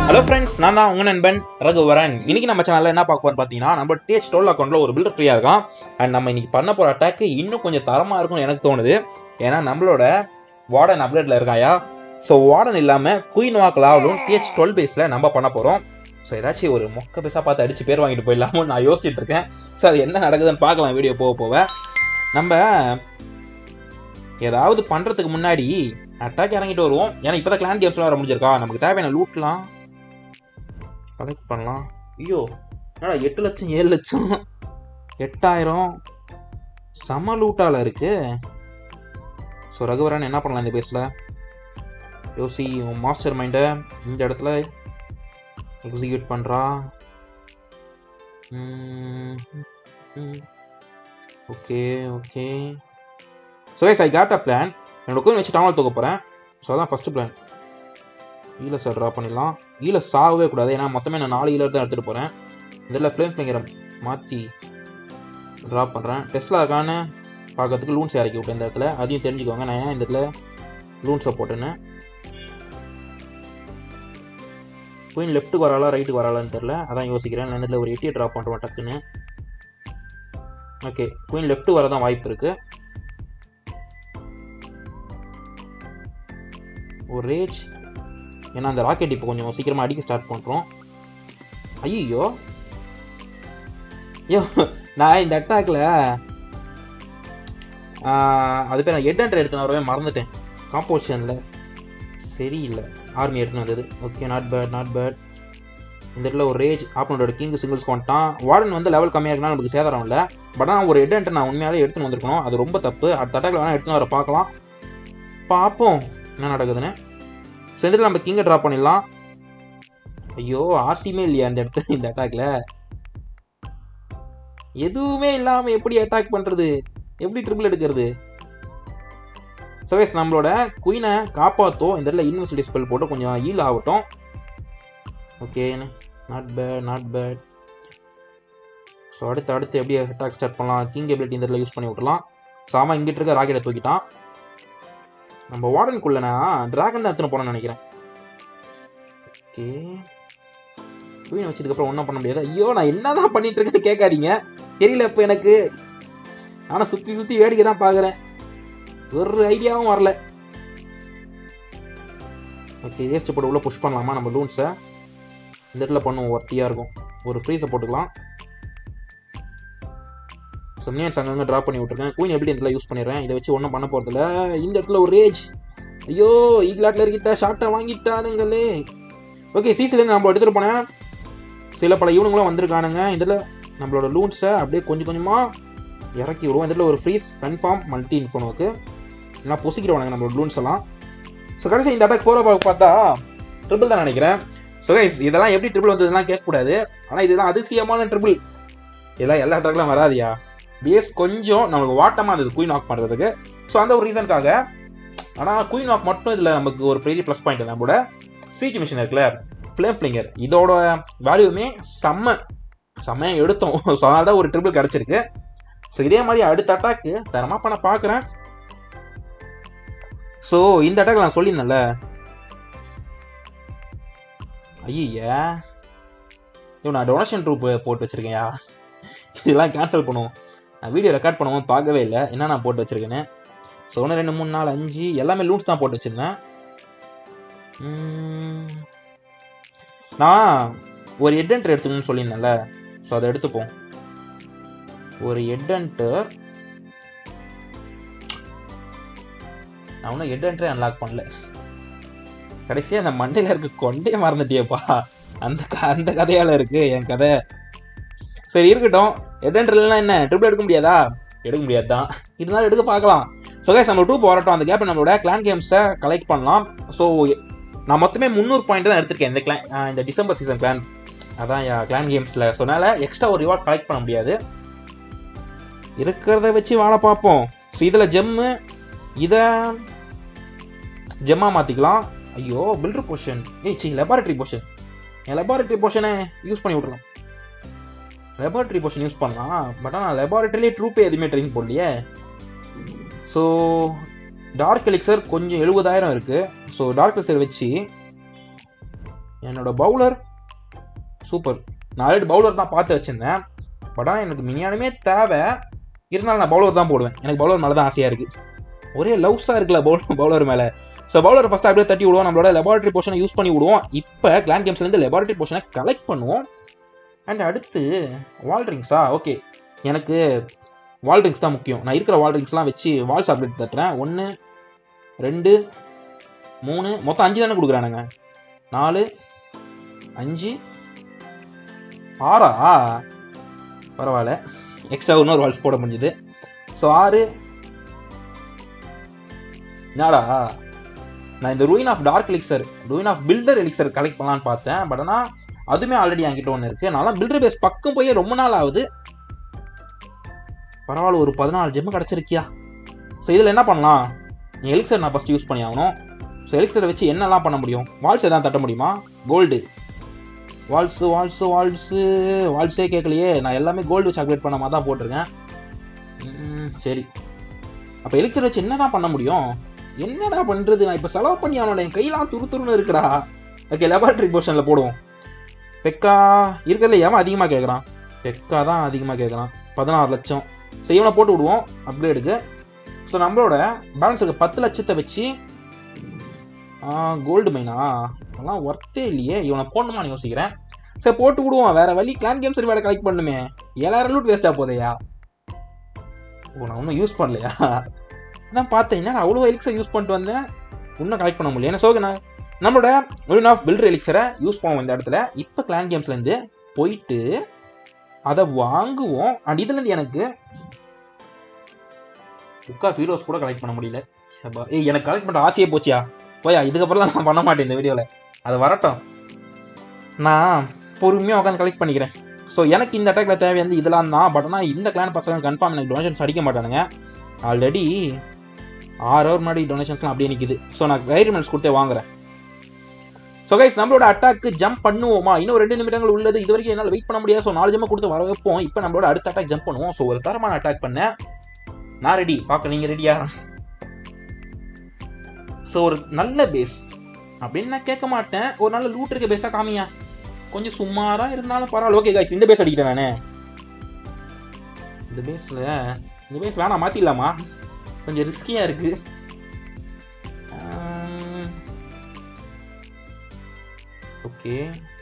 hello friends நான் தான் உங்க நண்பன் ரகுவரன் இன்னைக்கு நம்ம சேனல்ல என்ன பார்க்க போறோம் பார்த்தீங்கன்னா நம்ம டிஎச் டுவெல் அக்கௌண்ட்ல ஒரு பில்டர் ஃப்ரீயா இருக்கான் அண்ட் நம்ம இன்னைக்கு பண்ண போற அட்டாக் இன்னும் கொஞ்சம் தரமா இருக்கும்னு எனக்கு தோணுது ஏன்னா நம்மளோட வார்டன் அப்டேட்ல இருக்காயா ஸோ வார்டன் இல்லாம குயின் வாக் லாவலும் டிஎச் டுவெல் பேஸ்ல நம்ம பண்ண போறோம் ஸோ ஏதாச்சும் ஒரு மொக்க பேஸா பார்த்து அடிச்சு பேர் வாங்கிட்டு போயிடலாமோ நான் யோசிச்சுட்டு இருக்கேன் ஸோ அது என்ன நடக்குதுன்னு பார்க்கலாம் வீடியோ போக போக நம்ம ஏதாவது பண்றதுக்கு முன்னாடி அட்டாக் இறங்கிட்டு வருவோம் ஏன்னா இப்போதான் கிளான் கேம்ஸ்லாம் வர முடிஞ்சிருக்கா நமக்கு தேவையான லூட்லாம் கலெக்ட் பண்ணலாம் ஐயோ என்னடா எட்டு லட்சம் ஏழு லட்சம் எட்டாயிரம் சம லூட்டால இருக்கு ஸோ ரகுவரன் என்ன பண்ணலாம் இந்த பேஸில் யோசி உன் மாஸ்டர் மைண்டை இந்த இடத்துல எக்ஸிக்யூட் பண்ணுறா ஓகே ஓகே ஸோ ஐஸ் ஐ காட் அ பிளான் என்னோட கோயின் வச்சு டாமல் தூக்க போகிறேன் ஸோ அதான் ஃபஸ்ட்டு பிளான் ஈல சார் ட்ரா பண்ணிடலாம் ஈல சாகவே கூடாது ஏன்னா மொத்தமே நான் நாலு ஈலர் தான் எடுத்துகிட்டு போகிறேன் இதில் ஃப்ளேம் ஃபிங்கரை மாற்றி ட்ரா பண்ணுறேன் டெஸ்ட்ல இருக்கான்னு பார்க்கறதுக்கு லூன்ஸ் இறக்கி விட்டேன் இந்த இடத்துல அதையும் தெரிஞ்சுக்கோங்க நான் ஏன் இந்த இடத்துல லூன்ஸை போட்டேன்னு குயின் லெஃப்ட்டுக்கு வராளா ரைட்டுக்கு வராளான்னு தெரில அதான் யோசிக்கிறேன் நான் இந்த இடத்துல ஒரு எட்டியை ட்ரா பண்ணுறேன் டக்குன்னு ஓகே குயின் லெஃப்ட் வரதான் வாய்ப்பு இருக்குது ஒரு ரேஜ் ஏன்னா அந்த ராக்கெட் இப்போ கொஞ்சம் சீக்கிரமாக அடிக்க ஸ்டார்ட் பண்ணுறோம் ஐயோ ஐயோ நான் இந்த அட்டாக்ல அது பேர் நான் ஹெட் ஹண்டர் எடுத்து வரவே மறந்துட்டேன் காம்போசிஷனில் சரியில்லை ஆர்மி எடுத்துன்னு வந்தது okay not bad not bad இந்த இடத்துல ஒரு ரேஜ் ஆப்பனோட கிங் சிங்கிள்ஸ் வந்துட்டான் வார்டன் வந்து லெவல் கம்மியாக இருக்குன்னா நமக்கு சேதாரம் இல்லை பட் ஆனால் ஒரு ஹெட் ஹண்டர் நான் உண்மையாலே எடுத்துன்னு வந்திருக்கணும் அது ரொம்ப தப்பு அடுத்த அட்டாக்ல வேணால் எடுத்துன்னு வர பார்க்கலாம் பார்ப்போம் என்ன நடக்குதுன்னு செந்தில் நம்ம கிங்கை ட்ராப் பண்ணிடலாம் ஐயோ ஆர்சியுமே இல்லையா இந்த இடத்துல இந்த அட்டாக்ல எதுவுமே இல்லாம எப்படி அட்டாக் பண்றது எப்படி ட்ரிபிள் எடுக்கிறது சவேஸ் நம்மளோட குயினை காப்பாற்றும் இந்த இடத்துல இன்வெஸ்டி ஸ்பெல் போட்டு கொஞ்சம் ஈல் ஆகட்டும் okay not bad not bad so அடுத்து அடுத்து எப்படி அட்டாக் ஸ்டார்ட் பண்ணலாம் கிங் எபிலிட்டி இந்த இடத்துல யூஸ் பண்ணி விட்டுலாம் சாமா இங்கிட்டு இருக்க ராக்கெட்டை தூக்கிட்டான் நம்ம வார்டனுக்குள்ள நான் டிராகன் தான் எடுத்துன்னு போனேன்னு நினைக்கிறேன் ஓகே குயின் வச்சதுக்கப்புறம் ஒன்றும் பண்ண முடியாது ஐயோ நான் என்னதான் பண்ணிட்டு இருக்கேன்னு கேட்காதீங்க தெரியல இப்போ எனக்கு ஆனால் சுற்றி சுற்றி வேடிக்கை தான் பார்க்குறேன் ஒரு ஐடியாவும் வரல ஓகே ஏஸ்ட் போட்டு உள்ள புஷ் பண்ணலாமா நம்ம லூன்ஸை இந்த இடத்துல பண்ணுவோம் ஒர்த்தியாக இருக்கும் ஒரு ஃப்ரீஸை போட்டுக்கலாம் சம்னியன்ஸ் அங்கங்கே ட்ராப் பண்ணி விட்டுருக்கேன் குயின் எப்படி இடத்துல யூஸ் பண்ணிடுறேன் இதை வச்சு ஒன்றும் பண்ண போகிறதில்ல இந்த இடத்துல ஒரு ரேஜ் ஐயோ ஈக்லாட்டில் இருக்கிட்ட ஷார்ட்டை வாங்கிட்டானுங்களே ஓகே சிசிலேருந்து நம்ம எடுத்துகிட்டு போனேன் சில பல ஈவனுங்களும் வந்திருக்கானுங்க இதில் நம்மளோட லூன்ஸை அப்படியே கொஞ்சம் கொஞ்சமாக இறக்கி விடுவோம் இதில் ஒரு ஃப்ரீஸ் கன்ஃபார்ம் மல்டி இன்ஃபோனுக்கு நான் பொசிக்கிடுவானுங்க நம்மளோட லூன்ஸ் எல்லாம் ஸோ கடைசி இந்த அட்டாக் போகிற பார்த்தா ட்ரிபிள் தான் நினைக்கிறேன் ஸோ கைஸ் இதெல்லாம் எப்படி ட்ரிபிள் வந்ததுலாம் கேட்கக்கூடாது ஆனால் இதுதான் அதிசயமான ட்ரிபிள் இதெல்லாம் எல்லா அட்டாக்லாம் வராதியா பேஸ் கொஞ்சம் நமக்கு வாட்டமாக இருந்தது குயின் ஆக் பண்ணுறதுக்கு ஸோ அந்த ஒரு ரீசனுக்காக ஆனால் குயின் ஆக் மட்டும் இதில் நமக்கு ஒரு பெரிய ப்ளஸ் பாயிண்ட் நம்மளோட சீச் மிஷின் இருக்குல்ல ஃப்ளேம் ஃபிளிங்கர் இதோட வேல்யூமே செம்ம செம்மையாக எடுத்தோம் ஸோ அதனால தான் ஒரு ட்ரிபிள் கிடச்சிருக்கு ஸோ இதே மாதிரி அடுத்த அட்டாக்கு தரமாக பண்ண பார்க்குறேன் ஸோ இந்த அட்டாக் நான் சொல்லியிருந்தேன்ல ஐயா இவன் நான் டொனேஷன் ட்ரூப் போட்டு வச்சிருக்கேன்யா இதெல்லாம் கேன்சல் பண்ணுவோம் நான் வீடியோ ரெக்கார்ட் பண்ணுவோம் பார்க்கவே இல்லை என்ன நான் போட்டு வச்சிருக்கேன்னு ஸோ ஒன்று ரெண்டு மூணு நாலு அஞ்சு எல்லாமே லூன்ஸ் தான் போட்டு வச்சிருந்தேன் நான் ஒரு ஹெட் என்டர் எடுத்துக்கணும்னு சொல்லியிருந்தேன்ல ஸோ அதை எடுத்துப்போம் ஒரு ஹெட் என்டர் நான் ஒன்றும் ஹெட் என்டரே அன்லாக் பண்ணல கடைசியாக அந்த மண்டையில் இருக்க கொண்டே மறந்துட்டியப்பா அந்த க அந்த கதையால் இருக்கு என் கதை சரி இருக்கட்டும் எட்என்ட்ரலாம் என்ன ட்ரிபிள் எடுக்க முடியாதா எடுக்க முடியாது தான் இருந்தாலும் எடுக்க பார்க்கலாம் ஸோ கைஸ் நம்ம டூ போராட்டம் அந்த கேப் நம்மளோட கிளான் கேம்ஸை கலெக்ட் பண்ணலாம் ஸோ நான் மொத்தமே முந்நூறு பாயிண்ட் தான் எடுத்திருக்கேன் இந்த கிளான் இந்த டிசம்பர் சீசன் பிளான் அதான் கிளான் கேம்ஸில் ஸோ அதனால் எக்ஸ்ட்ரா ஒரு ரிவார்ட் கலெக்ட் பண்ண முடியாது இருக்கிறத வச்சு வாழ பார்ப்போம் ஸோ இதில் ஜெம்மு இதை ஜெம்மாக மாற்றிக்கலாம் ஐயோ பில்டர் போர்ஷன் ஏய் சி லெபார்டரி போர்ஷன் என் லெபார்டரி போர்ஷனை யூஸ் பண்ணி விட்றலாம் லெபார்டரி போர்ஷன் யூஸ் பண்ணலாம் பட் ஆனால் லெபார்டரிலே ட்ரூப்பே எதுவுமே ட்ரெயின் போடலையே ஸோ டார்க் எலிக்சர் கொஞ்சம் எழுபதாயிரம் இருக்குது ஸோ டார்க் எலிக்சர் வச்சு என்னோட பவுலர் சூப்பர் நான் ஆல்ரெடி பவுலர் தான் பார்த்து வச்சிருந்தேன் பட் ஆனால் எனக்கு மினியானுமே தேவை இருந்தாலும் நான் பவுலர் தான் போடுவேன் எனக்கு பவுலர் மேலே தான் ஆசையாக இருக்குது ஒரே லவ்ஸாக இருக்குல்ல பவுலர் பவுலர் மேலே ஸோ பவுலர் ஃபஸ்ட் அப்படியே தட்டி விடுவோம் நம்மளோட லெபார்டரி போர்ஷனை யூஸ் பண்ணி விடுவோம் இப்போ கிளான் கேம்ஸ்லேருந்து லெபார்டரி போர்ஷனை கலெக்ட் பண்ணுவோம் அண்ட் அடுத்து வால்ட்ரிங்ஸா ஓகே எனக்கு வால்ட்ரிங்ஸ் தான் முக்கியம் நான் இருக்கிற வால்ட்ரிங்ஸ்லாம் வச்சு வால்ஸ் அப்டேட் தட்டுறேன் ஒன்று ரெண்டு மூணு மொத்தம் அஞ்சு தானே கொடுக்குறானுங்க நாலு அஞ்சு ஆறா பரவாயில்ல எக்ஸ்ட்ரா இன்னொரு வால்ஸ் போட முடிஞ்சுது ஸோ ஆறு என்னடா நான் இந்த ruin of dark elixir ruin of builder elixir collect பண்ணலான்னு பார்த்தேன் பட் ஆனால் அதுவுமே ஆல்ரெடி என்கிட்ட ஒன்று இருக்கு நான் பில்டர் பேஸ் பக்கம் போய் ரொம்ப நாள் ஆகுது பரவாயில்ல ஒரு பதினாலு ஜெம்மு கிடச்சிருக்கியா ஸோ இதில் என்ன பண்ணலாம் எலிக்சர் நான் ஃபஸ்ட் யூஸ் பண்ணி ஆகணும் ஸோ எலிக்சரை வச்சு என்னெல்லாம் பண்ண முடியும் வால்ஸ் எதாவது தட்ட முடியுமா கோல்டு வால்ஸு வால்ஸு வால்ஸு வால்ஸே கேட்கலையே நான் எல்லாமே கோல்டு வச்சு அப்டேட் பண்ண மாதிரி தான் போட்டிருக்கேன் ம், சரி அப்போ எலிக்சர் வச்சு என்ன தான் பண்ண முடியும் என்னடா பண்ணுறது நான் இப்போ செலவு பண்ணி அவனோட என் கையெல்லாம் துரு துருன்னு இருக்குடா ஓகே லெபார்டரி போர்ஷனில் போடுவோம் பெக்கா இருக்கிறதுல ஏன் அதிகமாக கேட்குறான் பெக்கா தான் அதிகமாக கேட்குறான் பதினாறு லட்சம் ஸோ இவனை போட்டு விடுவோம் அப்கிரேடுக்கு ஸோ நம்மளோட பேலன்ஸ் இருக்க பத்து லட்சத்தை வச்சு கோல்டு மைனா அதெல்லாம் ஒர்த்தே இல்லையே இவனை போடணுமான்னு யோசிக்கிறேன் சரி போட்டு விடுவோம் வேற வழி கிளான் கேம் சர்வேட கலெக்ட் பண்ணுமே ஏழாயிரம் லூட் வேஸ்டா போதையா ஓ நான் ஒன்றும் யூஸ் பண்ணலையா அதான் பார்த்தேன் என்னடா அவ்வளோ எலிக்ஸர் யூஸ் பண்ணிட்டு வந்தேன் இன்னும் கலெக்ட் பண்ண முடியல ஏன்னா சோக நான் நம்மளோட ஒன் ஆஃப் பில்டர் எலிக்ஸரை யூஸ் பண்ணுவோம் இந்த இடத்துல இப்போ கிளான் கேம்ஸ்லேருந்து போயிட்டு அதை வாங்குவோம் அண்ட் இதுலேருந்து எனக்கு புக்கா ஃபீரோஸ் கூட கலெக்ட் பண்ண முடியல சபா ஏய் எனக்கு கலெக்ட் பண்ணுற ஆசையே போச்சியா போயா இதுக்கப்புறம்லாம் நான் பண்ண மாட்டேன் இந்த வீடியோவில் அது வரட்டும் நான் பொறுமையாக உட்காந்து கலெக்ட் பண்ணிக்கிறேன் ஸோ எனக்கு இந்த அட்டாக்ல தேவையானது இதெல்லாம் தான் பட் ஆனால் இந்த கிளான் பசங்க கன்ஃபார்ம் எனக்கு டொனேஷன்ஸ் அடிக்க மாட்டானுங்க ஆல்ரெடி ஆறு ஹவர் முன்னாடி டொனேஷன்ஸ்லாம் அப்படியே நிற்குது ஸோ நான் கைரிமெண்ட்ஸ் கொடுத்தே வாங்குறேன் ஸோ கைஸ் நம்மளோட அட்டாக்கு ஜம்ப் பண்ணுவோமா இன்னும் ரெண்டு நிமிடங்கள் உள்ளது இது வரைக்கும் என்னால் வெயிட் பண்ண முடியாது ஸோ நாலு ஜம்ப் கொடுத்து வர வைப்போம் இப்போ நம்மளோட அடுத்த அட்டாக் ஜம்ப் பண்ணுவோம் ஸோ ஒரு தரமான அட்டாக் பண்ணேன் நான் ரெடி பார்க்க நீங்கள் ரெடியா ஸோ ஒரு நல்ல பேஸ் அப்படின்னு நான் கேட்க மாட்டேன் ஒரு நல்ல லூட் இருக்க பேஸாக காமியா கொஞ்சம் சுமாரா இருந்தாலும் பரவாயில்ல ஓகே கைஸ் இந்த பேஸ் அடிக்கிட்டேன் நானே இந்த பேஸில் இந்த பேஸ் வேணாம் மாற்றிடலாமா கொஞ்சம் ரிஸ்கியாக இருக்கு ஓகே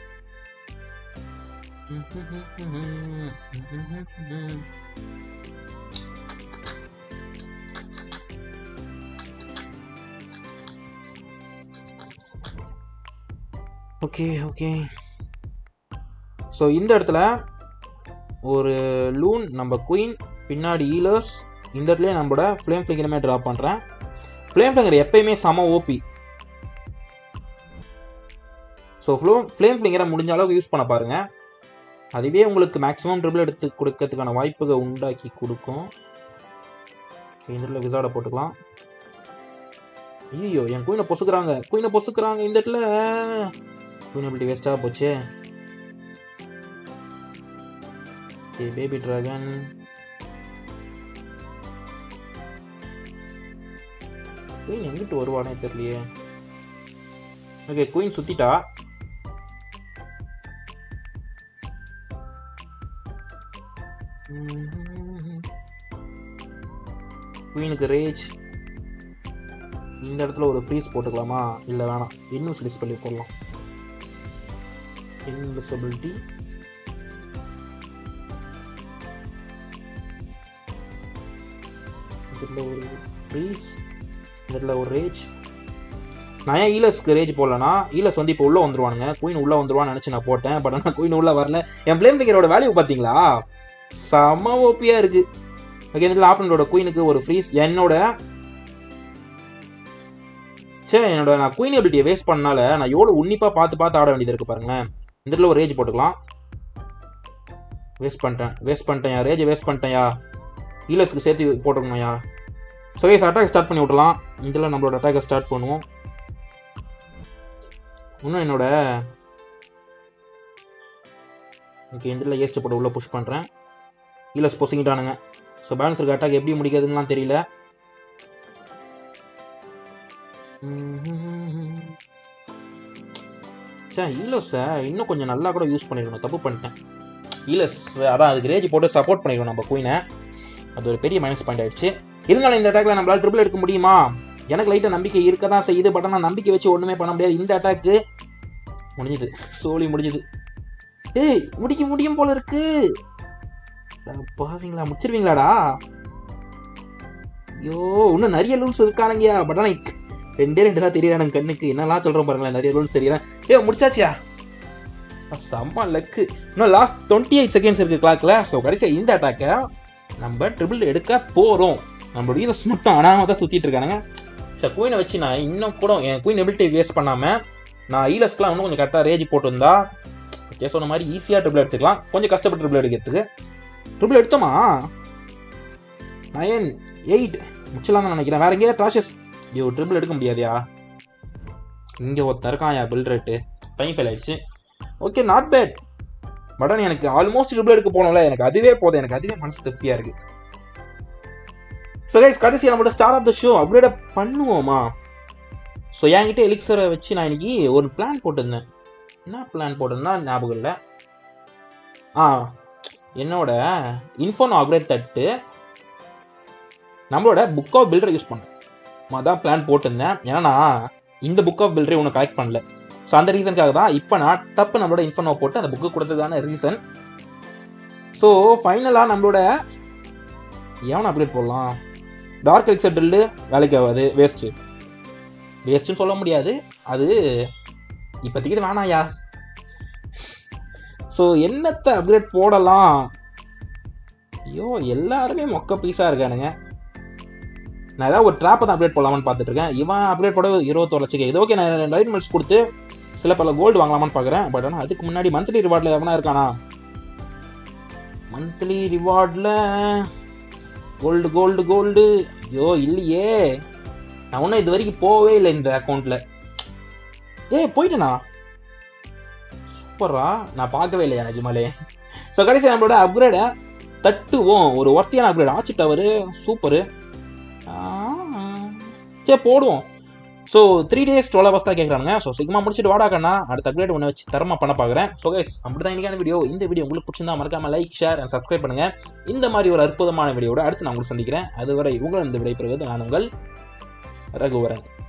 ஓகே ஓகே ஸோ இந்த இடத்துல ஒரு லூன் நம்ம குயின் பின்னாடி ஈலர்ஸ் இந்த இடத்துல நம்மளோட ஃப்ளேம் ஃபிங்கருமே ட்ராப் பண்ணுறேன் ஃப்ளேம் ஃபிங்கர் எப்பயுமே சம ஓபி ஸோ ஃப்ளோ ஃப்ளேம் ஃபிங்கரை முடிஞ்ச அளவுக்கு யூஸ் பண்ண பாருங்க அதுவே உங்களுக்கு மேக்ஸிமம் ட்ரிபிள் எடுத்து கொடுக்கறதுக்கான வாய்ப்புகள் உண்டாக்கி கொடுக்கும் இதில் விசாட போட்டுக்கலாம் ஐயோ என் குயினை பொசுக்குறாங்க குயினை பொசுக்குறாங்க இந்த இடத்துல குயின் அப்படி வேஸ்ட்டாக போச்சே ஓகே பேபி டிராகன் குயின் எங்கிட்டு வருவானே தெரியலையே ஓகே குயின் சுத்திட்டா குயினுக்கு ரேஜ் இந்த இடத்துல ஒரு ஃப்ரீஸ் போட்டுக்கலாமா இல்லை வேணாம் இன்விசிபிலிட்டி பண்ணி போடலாம் இன்விசிபிலிட்டி இதில் ஒரு ஃப்ரீஸ் இதில் ஒரு ரேஜ் நான் ஏன் ஈலஸ்க்கு ரேஜ் போடலனா ஈலஸ் வந்து இப்போ உள்ளே வந்துருவானுங்க குயின் உள்ளே வந்துருவான்னு நினச்சி நான் போட்டேன் பட் ஆனால் குயின் உள்ளே வரல என் பிளேம் பிங்கரோட வேல்யூ பார்த்தீங்களா செம ஓப்பியாக இருக்கு ஓகே இதில் ஆப்பனோட குயினுக்கு ஒரு ஃப்ரீஸ் என்னோட சரி என்னோட நான் குயின் எபிலிட்டியை வேஸ்ட் பண்ணனால நான் எவ்வளோ உன்னிப்பாக பார்த்து பார்த்து ஆட வேண்டியது இருக்கு பாருங்களேன் இந்த இடத்துல ஒரு ரேஜ் போட்டுக்கலாம் வேஸ்ட் பண்ணிட்டேன் வேஸ்ட் பண்ணிட்டேன் ரேஜை வேஸ்ட் பண்ணிட்டேன்யா ஈலஸ்க்கு சேர்த்து போட்டுக்கணும்யா ஸோ கேஸ் அட்டாக் ஸ்டார்ட் பண்ணி விட்றலாம் இதில் நம்மளோட அட்டாக்கை ஸ்டார்ட் பண்ணுவோம் இன்னும் என்னோட ஓகே இதில் ஏஸ்ட் போட்டு உள்ளே புஷ் பண்ணுறேன் ஈலஸ் பொசிங்கிட்டானுங்க ஸோ பேலன்ஸ் இருக்க அட்டாக் எப்படி முடிக்கிறதுலாம் தெரியல சே இல்லை சார் இன்னும் கொஞ்சம் நல்லா கூட யூஸ் பண்ணிருக்கணும் தப்பு பண்ணிட்டேன் இல்லை சார் அதான் அதுக்கு ரேஜ் போட்டு சப்போர்ட் பண்ணிருக்கணும் நம்ம குயினை அது ஒரு பெரிய மைனஸ் பாயிண்ட் ஆயிடுச்சு இருந்தாலும் இந்த அட்டாக்ல நம்மளால ட்ரிபிள் எடுக்க முடியுமா எனக்கு லைட்டாக நம்பிக்கை இருக்க தான் செய்யுது பட் ஆனால் நம்பிக்கை வச்சு ஒன்றுமே பண்ண முடியாது இந்த அட்டாக்கு முடிஞ்சுது சோலி முடிஞ்சுது ஏய் முடிக்க முடியும் போல இருக்கு பாவீங்களா முடிச்சிருவீங்களாடா ஐயோ இன்னும் நிறைய ரூல்ஸ் இருக்கானுங்கயா பட் ஆனால் ரெண்டே ரெண்டு தான் தெரியல கண்ணுக்கு என்னெல்லாம் சொல்கிறேன் பாருங்களேன் நிறைய ரூல்ஸ் தெரியல ஏ முடிச்சாச்சியா செம்ம லக்கு இன்னும் லாஸ்ட் டுவெண்ட்டி எயிட் செகண்ட்ஸ் இருக்கு கிளாக்ல ஸோ கடைசியாக இந்த அட்டாக்கை நம்ம ட்ரிபிள் எடுக்க போகிறோம் நம்மளோட ஈலஸ் மட்டும் அனாம தான் சுற்றிட்டு இருக்கானுங்க சார் குயினை வச்சு நான் இன்னும் கூட என் குயின் எபிலிட்டி வேஸ்ட் பண்ணாமல் நான் ஈலஸ்க்குலாம் இன்னும் கொஞ்சம் கரெக்டாக ரேஜ் போட்டிருந்தா ஃபஸ்ட்டே சொன்ன மாதிரி ஈஸியாக ட்ரிபிள் எடுத்துக்கலாம் கொஞ்சம் கஷ்டப்பட்டு ட்ரிபிள் எடுக்கிறதுக்கு ட்ரிபிள் எடுத்தோமா நயன் எயிட் முடிச்சலாம் தான் நினைக்கிறேன் வேற எங்கேயாவது ட்ராஷஸ் ஐயோ ட்ரிபிள் எடுக்க முடியாதியா இங்கே ஒருத்தன் இருக்கான் யா பில் ரேட்டு டைம் ஃபெயில் ஆயிடுச்சு ஓகே நாட் பேட் பட் எனக்கு ஆல்மோஸ்ட் ட்ரிபிள் எடுக்க போனோம்ல எனக்கு அதுவே போதும் எனக்கு அதுவே மனசு திருப்தியா இருக்கு ஸோ கைஸ் கடைசி நம்மளோட star of the show upgrade பண்ணுவோமா ஸோ என்கிட்ட எலிக்சரை வச்சு நான் இன்னைக்கு ஒரு பிளான் போட்டிருந்தேன் என்ன பிளான் போட்டிருந்தா ஞாபகம் இல்லை ஆ என்னோட இன்ஃபோன் அப்கிரேட் தட்டு நம்மளோட புக் ஆஃப் பில்டரை யூஸ் பண்ணேன் அதான் பிளான் போட்டிருந்தேன் ஏன்னா நான் இந்த புக் ஆஃப் பில்டரை ஒன்று கலெக்ட் பண்ணல ஸோ அந்த ரீசனுக்காக தான் இப்போ நான் டப்பு நம்மளோட இன்ஃபோனோ போட்டு அந்த புக்கு கொடுத்ததான ரீசன் ஸோ ஃபைனலாக நம்மளோட எவனை அப்டேட் போடலாம் டார்க் எலிக்சர் ட்ரில்லு வேலைக்கு ஆகாது வேஸ்ட்டு வேஸ்ட்டுன்னு சொல்ல முடியாது அது இப்போதைக்கு இது வேணாயா ஸோ என்னத்தை அப்கிரேட் போடலாம் ஐயோ எல்லாருமே மொக்க பீஸாக இருக்கானுங்க நான் ஏதாவது ஒரு ட்ராப்பை தான் அப்டேட் போடலாமான்னு பார்த்துட்டு இருக்கேன் இவன் அப்டேட் போட இருபத்தோரு லட்சம் இது ஓகே நான் லைட் மெல்ஸ் கொடுத்து சில பல கோல்டு வாங்கலாமான்னு பார்க்குறேன் பட் ஆனால் அதுக்கு முன்னாடி மந்த்லி ரிவார்டில் எவனா இருக்கானா மந்த்லி ரிவார்டில் கோல்டு கோல்டு கோல்டு ஐயோ இல்லையே நான் ஒன்றும் இது வரைக்கும் போவே இல்லை இந்த அக்கௌண்ட்டில் ஏய் போயிட்டேனா சூப்பரா நான் பார்க்கவே இல்லையா நிஜமாலே ஸோ கடைசி நம்மளோட அப்கிரேடை தட்டுவோம் ஒரு ஒர்த்தியான அப்கிரேட் ஆச்சு டவரு சூப்பரு சரி போடுவோம் so three days twelve hours தான் கேட்குறாங்க ஸோ சீக்கிரமாக முடிச்சுட்டு வாடாக்கண்ணா அடுத்த அப்டேட் ஒன்று வச்சு தரமா பண்ண பார்க்குறேன் ஸோ கைஸ் அப்படி தான் இன்றைக்கான வீடியோ இந்த வீடியோ உங்களுக்கு பிடிச்சிருந்தா மறக்காம லைக் ஷேர் அண்ட் சப்ஸ்கிரைப் பண்ணுங்க இந்த மாதிரி ஒரு அற்புதமான வீடியோட அடுத்து நான் உங்களுக்கு சந்திக்கிறேன் அதுவரை உங்களை இந்த விடைபெறுவது நான் உங்கள் ரகுவரன்